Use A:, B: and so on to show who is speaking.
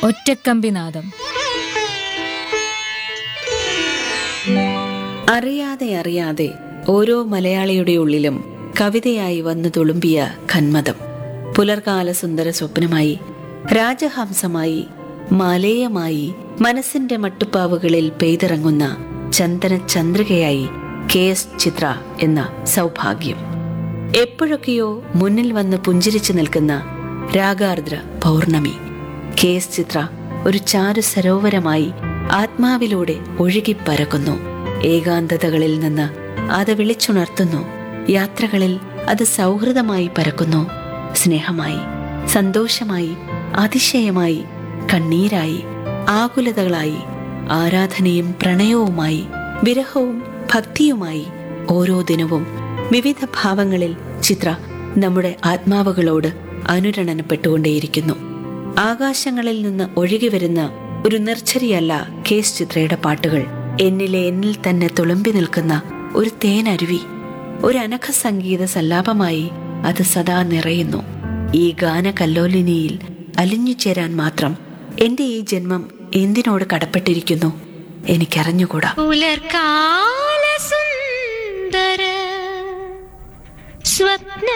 A: ഒറ്റക്കമ്പിനാദം
B: അറിയാതെ അറിയാതെ ഓരോ മലയാളിയുടെ ഉള്ളിലും കവിതയായി വന്നു തുളുമ്പിയ കന്മതം പുലർകാല സുന്ദര സ്വപ്നമായി രാജഹംസമായി മാലേയമായി മനസ്സിന്റെ മട്ടുപ്പാവുകളിൽ പെയ്തിറങ്ങുന്ന ചന്ദന ചന്ദ്രികയായി കെ എസ് ചിത്ര എന്ന സൗഭാഗ്യം എപ്പോഴൊക്കെയോ മുന്നിൽ വന്ന് പുഞ്ചിരിച്ചു നിൽക്കുന്ന രാഗാർദ്ര പൗർണമി കെ എസ് ചിത്ര ഒരു ചാരു സരോവരമായി ആത്മാവിലൂടെ ഒഴുകിപ്പരക്കുന്നു ഏകാന്തതകളിൽ നിന്ന് അത് വിളിച്ചുണർത്തുന്നു യാത്രകളിൽ അത് സൗഹൃദമായി പരക്കുന്നു സ്നേഹമായി സന്തോഷമായി അതിശയമായി കണ്ണീരായി ആകുലതകളായി ആരാധനയും പ്രണയവുമായി വിരഹവും ഭക്തിയുമായി ഓരോ ദിനവും വിവിധ ഭാവങ്ങളിൽ ചിത്ര നമ്മുടെ ആത്മാവുകളോട് അനുരണനപ്പെട്ടുകൊണ്ടേയിരിക്കുന്നു ആകാശങ്ങളിൽ നിന്ന് ഒഴുകി വരുന്ന ഒരു നിർച്ചരിയല്ല കേസ് ചിത്രയുടെ പാട്ടുകൾ എന്നിലെ എന്നിൽ തന്നെ തുളുമ്പി നിൽക്കുന്ന ഒരു തേനരുവി ഒരു അനഘ സംഗീത സല്ലാപമായി അത് സദാ നിറയുന്നു ഈ ഗാന കല്ലോലിനിയിൽ അലിഞ്ഞു ചേരാൻ മാത്രം എന്റെ ഈ ജന്മം എന്തിനോട് കടപ്പെട്ടിരിക്കുന്നു എനിക്കറിഞ്ഞുകൂടാ
C: പുലർകാല സുന്ദര സ്വപ്ന